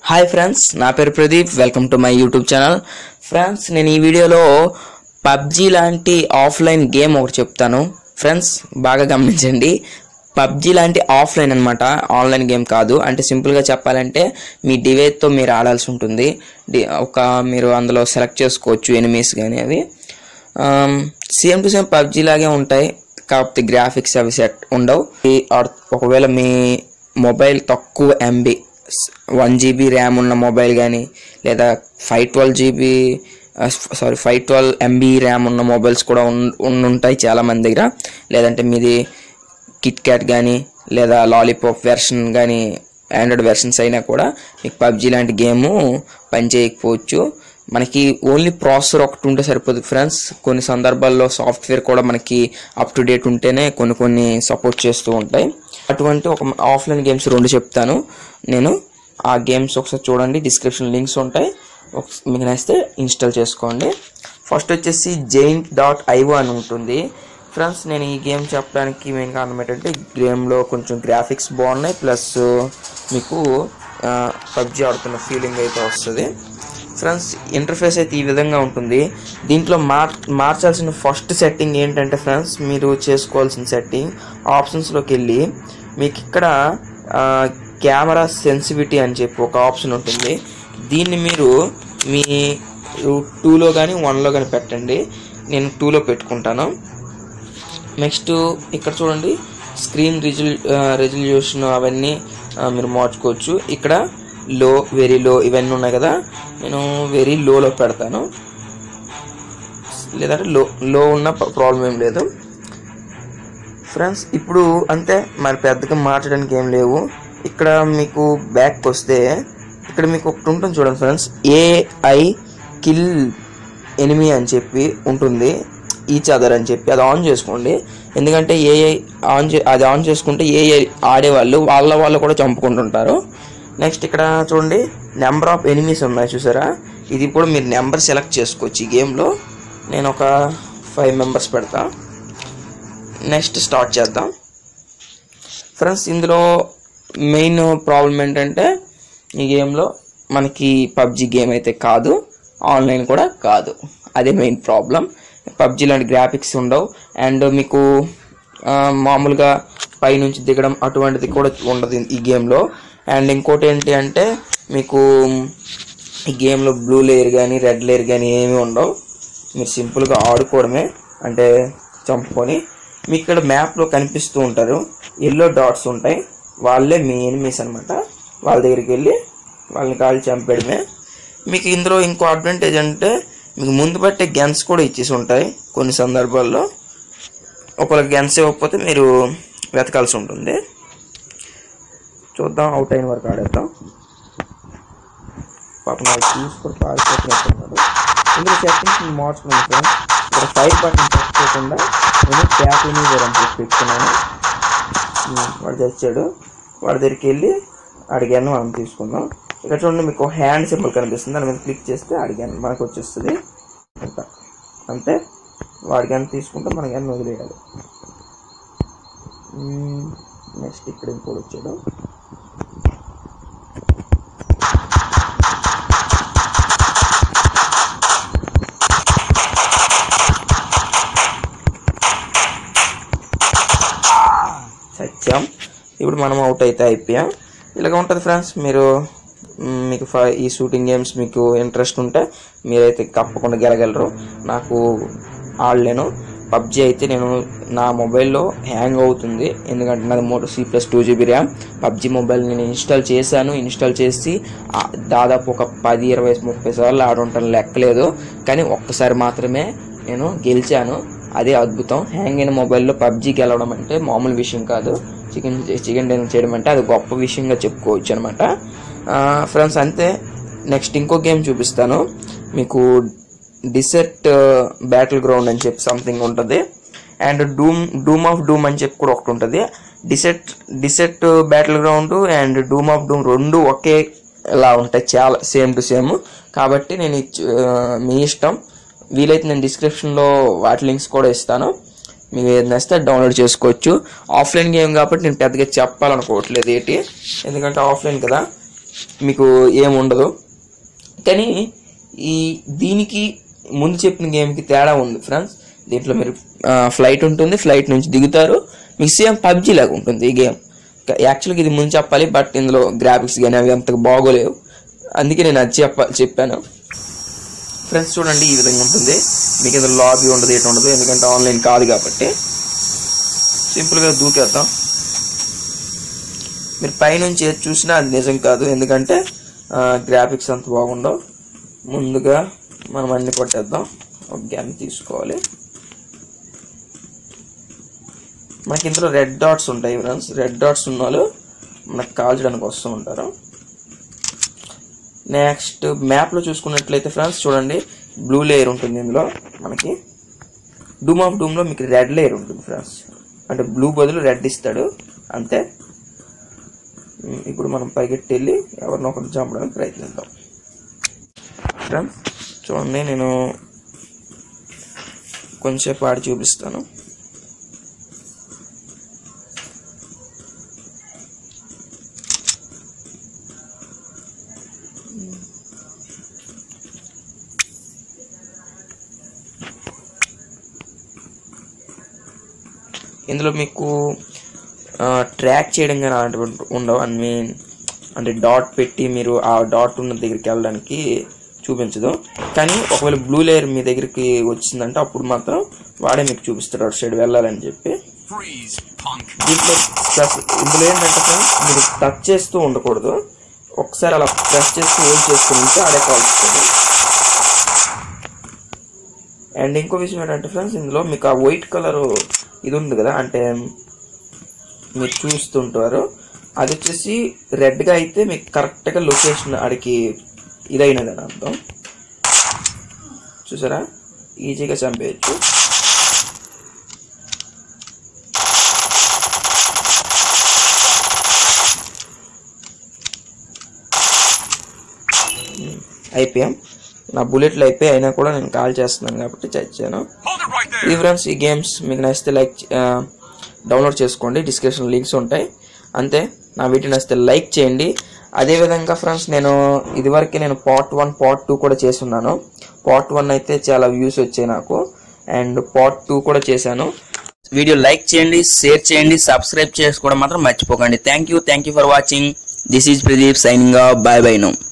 Hi friends నా పేరు Pradeep welcome to my YouTube channel friends నేను ఈ వీడియోలో పబ్జీ లాంటి ఆఫ్లైన్ గేమ్ ఒకటి చెప్తాను ఫ్రెండ్స్ బాగా గమనించండి పబ్జీ లాంటి ఆఫ్లైన్ అనమాట ఆన్లైన్ గేమ్ కాదు అంటే సింపుల్గా చెప్పాలంటే మీ డివైస్తో మీరు ఆడాల్సి ఉంటుంది డి- ఒక మీరు అందులో సెలెక్ట్ చేసుకోవచ్చు ఎనిమీస్ కానీ అవి సేమ్ టు సేమ్ పబ్జీ లాగే ఉంటాయి కాకపోతే గ్రాఫిక్స్ అవి సెట్ ఉండవు ఈ ఆర్- ఒకవేళ మీ మొబైల్ తక్కువ ఎంబీ వన్ జీబీ ర్యామ్ ఉన్న మొబైల్ కానీ లేదా five twelve GB sorry five twelve MB RAM ఉన్న మొబైల్స్ కూడా ఉన్- ఉన్- ఉంటాయి చాలా మంది దగ్గర లేదంటే మీది కిట్ క్యాట్ కానీ లేదా లాలీపాప్ వెర్షన్ కానీ ఆండ్రాయిడ్ వెర్షన్స్ అయినా కూడా మీకు పబ్జీ లాంటి గేమ్ పనిచేయకపోవచ్చు మనకి ఓన్లీ ప్రాసెసర్ ఒకటి ఉంటే సరిపోదు ఫ్రెండ్స్ కొన్ని సందర్భాల్లో సాఫ్ట్వేర్ కూడా మనకి అప్ టు డేట్ ఉంటేనే కొన్ని కొన్ని సపోర్ట్ చేస్తూ ఉంటాయి అటువంటి ఒక ఆఫ్లైన్ గేమ్స్ రెండు చెప్తాను నేను ఆ గేమ్స్ ఒకసారి చూడండి డిస్క్రిప్షన్ లింక్స్ ఉంటాయి ఒక- మీకు నచ్చితే ఇన్స్టాల్ చేసుకోండి ఫస్ట్ వచ్చేసి జైంట్ డాట్ ఐఓ అని ఉంటుంది ఫ్రెండ్స్ నేను ఈ గేమ్ చెప్పడానికి మెయిన్ కారణం ఏంటంటే గేమ్లో కొంచెం గ్రాఫిక్స్ బాగున్నాయి ప్లస్ మీకు పబ్జీ ఆడుతున్న ఫీలింగ్ అయితే వస్తుంది ఫ్రెండ్స్ ఇంటర్ఫేస్ అయితే ఈ విధంగా ఉంటుంది దీంట్లో మార్ మార్చాల్సిన ఫస్ట్ సెట్టింగ్ ఏంటంటే ఫ్రెండ్స్ మీరు చేసుకోవాల్సిన సెట్టింగ్ ఆప్షన్స్లోకి వెళ్ళి మీకు ఇక్కడ కెమెరా సెన్సిటివిటీ అని చెప్పి ఒక ఆప్షన్ ఉంటుంది దీన్ని మీరు మీ టూలో కానీ వన్లో కానీ పెట్టండి నేను టూలో పెట్టుకుంటాను నెక్స్ట్ ఇక్కడ చూడండి స్క్రీన్ రిజల్ రెజల్యూషన్ అవన్నీ ఆ, మీరు మార్చుకోవచ్చు ఇక్కడ లో వెరీ లో ఇవన్నీ ఉన్నాయి కదా నేను వెరీ లోలో పెడతాను లేదంటే లో లో ఉన్న ప్రాబ్లం ఏం లేదు ఫ్రెండ్స్ ఇప్పుడు అంతే మరి పెద్దగా మార్చడానికి ఏం లేవు ఇక్కడ మీకు బ్యాక్ వస్తే ఇక్కడ మీకు ఒకటి ఉంటుంది చూడండి ఫ్రెండ్స్ ఏఐ కిల్ ఎనిమి అని చెప్పి ఉంటుంది ఈచ్ అదర్ అని చెప్పి అది ఆన్ చేసుకోండి ఎందుకంటే ఏఐ ఆన్ చే అది ఆన్ చేసుకుంటే ఏఐ ఆడేవాళ్ళు వాళ్ళ వాళ్ళు కూడా చంపుకుంటుంటారు నెక్స్ట్ ఇక్కడ చూడండి నెంబర్ ఆఫ్ ఎనిమీస్ ఉన్నాయి చూసారా ఇది కూడా మీరు నెంబర్ సెలెక్ట్ చేసుకోవచ్చు ఈ గేమ్లో నేను ఒక ఫైవ్ మెంబర్స్ పెడతా నెక్స్ట్ స్టార్ట్ చేద్దాం ఫ్రెండ్స్ ఇందులో మెయిన్ ప్రాబ్లం ఏంటంటే ఈ గేమ్లో మనకి పబ్జి గేమ్ అయితే కాదు ఆన్లైన్ కూడా కాదు అదే మెయిన్ ప్రాబ్లం పబ్జి లాంటి గ్రాఫిక్స్ ఉండవు అండ్ మీకు ఆ, మామూలుగా పైనుంచి దిగడం అటువంటిది కూడా ఉండదు ఈ గేమ్లో అండ్ ఇంకోటి ఏంటి అంటే మీకు ఈ గేమ్లో బ్లూ లేయర్ కానీ రెడ్ లేయర్ కానీ ఏమీ ఉండవు మీరు సింపుల్గా ఆడుకోవడమే అంటే చంపుకొని మీకు ఇక్కడ మ్యాప్లో కనిపిస్తూ ఉంటారు ఎల్లో డాట్స్ ఉంటాయి వాళ్ళే మీ ఎనిమీస్ అనమాట వాళ్ళ దగ్గరికి వెళ్ళి వాళ్ళని కాళ్ళు చంపేయడమే మీకు ఇందులో ఇంకో అడ్వాంటేజ్ అంటే మీకు ముందు పట్టే గన్స్ కూడా ఇచ్చేసి ఉంటాయి కొన్ని సందర్భాల్లో ఒకవేళ గన్స్ ఇవ్వకపోతే మీరు వెతకాల్సి ఉంటుంది చూద్దాం అవుట్ అయిన వరకు ఆడేద్దాం పాపం నాకు తీసుకొని పాడిపోతున్నట్టున్నాడు ఇందులో సెట్టింగ్స్ నేను మార్చుకున్నాను ఫ్రెండ్స్ ఇక్కడ ఫైర్ బటన్ టచ్ చేయకుండా నేను ట్యాప్ ఎనీవేర్ అని చెప్పి పెట్టుకున్నాను ఉమ్, వాడు తెచ్చాడు వాడి దగ్గరికి వెళ్ళి అడిగాను మనం తీసుకుందాం ఇక్కడ చూడండి మీకు హ్యాండ్ సింబల్ కనిపిస్తుంది దాని మీద క్లిక్ చేస్తే అడిగాను మనకు వచ్చేస్తుంది అంత అంతే వాడి గన్ తీసుకుంటే మన గన్ వదిలేయాలి నెక్స్ట్ ఇక్కడ ఇంకోటి వచ్చాడు సత్యం ఇప్పుడు మనం అవుట్ అయితే అయిపోయాం ఇలాగ ఉంటుంది ఫ్రెండ్స్ మీరు మ్, మీకు ఫ- ఈ షూటింగ్ గేమ్స్ మీకు ఇంట్రెస్ట్ ఉంటే మీరైతే తప్పకుండా గెలగలరు నాకు ఆడలేను పబ్జి అయితే నేను నా మొబైల్లో హ్యాంగ్ అవుతుంది ఎందుకంటే నాది Moto C plus two GB RAM PUBG mobile నేను ఇన్స్టాల్ చేశాను ఇన్స్టాల్ చేసి ఆ, దాదాపు ఒక పది ఇరవై ముప్పై సార్లు ఆడుంటాను లెక్కలేదు కానీ ఒక్కసారి మాత్రమే నేను గెలిచాను అదే అద్భుతం హ్యాంగ్ అయిన మొబైల్లో పబ్జి గెలవడం అంటే మామూలు విషయం కాదు చికెన్ చికెన్ డిన్నర్ చేయడం అంటే అది గొప్ప విషయంగా చెప్పుకోవచ్చు అనమాట ఫ్రెండ్స్ అంతే నెక్స్ట్ ఇంకో గేమ్ చూపిస్తాను మీకు డిసెట్ బ్యాటిల్ గ్రౌండ్ అని చెప్పి సంథింగ్ ఉంటుంది అండ్ డూమ్ డూమ్ ఆఫ్ డూమ్ అని చెప్పి కూడా ఒకటి ఉంటుంది డిసెట్ డిసెట్ battle ground and doom of doom రెండు ఒకే లా ఉంటాయి చాలా సేమ్ టు సేమ్ కాబట్టి నేను ఇచ్చి- ఆ, మీ ఇష్టం వీలైతే నేను డిస్క్రిప్షన్లో వాటి లింక్స్ కూడా ఇస్తాను మీకు ఏది నచ్చితే డౌన్లోడ్ చేసుకోవచ్చు ఆఫ్లైన్ గేమ్ కాబట్టి నేను పెద్దగా చెప్పాలనుకోవట్లేదు ఏంటి ఎందుకంటే ఆఫ్లైన్ కదా మీకు ఏముండదు కానీ ఈ దీనికి ముందు చెప్పిన గేమ్కి తేడా ఉంది ఫ్రెండ్స్ దీంట్లో మీరు ఫ్లైట్ ఉంటుంది ఫ్లైట్ నుంచి దిగుతారు మీకు సేమ్ పబ్జీ లాగా ఉంటుంది ఈ గేమ్ యాక్చువల్గా ఇది ముందు చెప్పాలి బట్ ఇందులో గ్రాఫిక్స్ కానీ అవి అంతగా బాగోలేవు అందుకే నేను అది చెప్ప చెప్పాను ఫ్రెండ్స్ చూడండి ఈ విధంగా ఉంటుంది మీకు ఏదో లాబీ ఉండదు ఎటు ఉండదు ఎందుకంటే ఆన్లైన్ కాదు కాబట్టి సింపుల్గా దూకేద్దాం మీరు పైనుంచి ఏది చూసినా అది నిజం కాదు ఎందుకంటే గ్రాఫిక్స్ అంత బాగుండవు ముందుగా మనం అన్ని కొట్టేద్దాం ఒక గన్ తీసుకోవాలి మనకి ఇందులో రెడ్ డాట్స్ ఉంటాయి ఫ్రెండ్స్ రెడ్ డాట్స్ ఉన్న వాళ్ళు మనకు కాల్చడానికి వస్తూ ఉంటారు నెక్స్ట్ మ్యాప్లో చూసుకున్నట్లయితే ఫ్రెండ్స్ చూడండి బ్లూ లేయర్ ఉంటుంది ఇందులో మనకి డూమ్ ఆఫ్ డూమ్లో మీకు రెడ్ లేయర్ ఉంటుంది ఫ్రెండ్స్ అంటే బ్లూ బదులు రెడ్ ఇస్తాడు అంతే ఉమ్, ఇప్పుడు మనం పైకెట్టి వెళ్ళి ఎవరినో ఒకరిని చంపడానికి ప్రయత్నిద్దాం ఫ్రెండ్స్ చూడండి నేను కొంచెంసేపు ఆడి చూపిస్తాను ఇందులో మీకు ట్రాక్ చేయడం కానీ అలాంటివి ఉండవు ఐ మీన్ అంటే డాట్ పెట్టి మీరు ఆ డాట్ ఉన్న దగ్గరికి వెళ్ళడానికి చూపించదు కానీ ఒకవేళ బ్లూ లేయర్ మీ దగ్గరికి వచ్చిందంటే అప్పుడు మాత్రం వాడే మీకు చూపిస్తాడు అటు సైడ్ వెళ్ళాలని చెప్పి Freeze, punk. దీంట్లో ప్లస్ ఇందులో ఏంటంటే friends, మీరు టచ్ చేస్తూ ఉండకూడదు ఒకసారి అలా ప్రెస్ చేస్తూ హోల్డ్ చేసుకుని ఉంటే ఆడే కాల్స్తుంది అండ్ ఇంకో విషయం ఏంటంటే ఫ్రెండ్స్ ఇందులో మీకు ఆ వైట్ కలర్ ఇది ఉంది కదా అంటే మీరు చూస్తుంటారు అది వచ్చేసి రెడ్గా అయితే మీకు కరెక్ట్గా లొకేషన్ ఆడికి ఇదైనదని అర్థం చూసారా ఈజీగా చంపేయచ్చు అయిపోయాం నా బుల్లెట్లు అయిపోయి అయినా కూడా నేను కాల్ చేస్తున్నాను కాబట్టి చచ్చాను Hold it right there. ఇది ఫ్రెండ్స్ ఈ గేమ్స్ మీకు నచ్చితే లైక్ డౌన్లోడ్ చేసుకోండి డిస్క్రిప్షన్ లింక్స్ ఉంటాయి అంతే నా వీడియో నచ్చితే లైక్ చేయండి అదేవిధంగా ఫ్రెండ్స్ నేను ఇదివరకే నేను పార్ట్ వన్ పార్ట్ టూ కూడా చేస్తున్నాను పార్ట్ వన్ అయితే చాలా వ్యూస్ వచ్చాయి నాకు అండ్ పార్ట్ టూ కూడా చేశాను వీడియో లైక్ చేయండి షేర్ చేయండి సబ్స్క్రైబ్ చేసుకోవడం మాత్రం మర్చిపోకండి thank you thank you for watching this is Pradeep signing bye bye no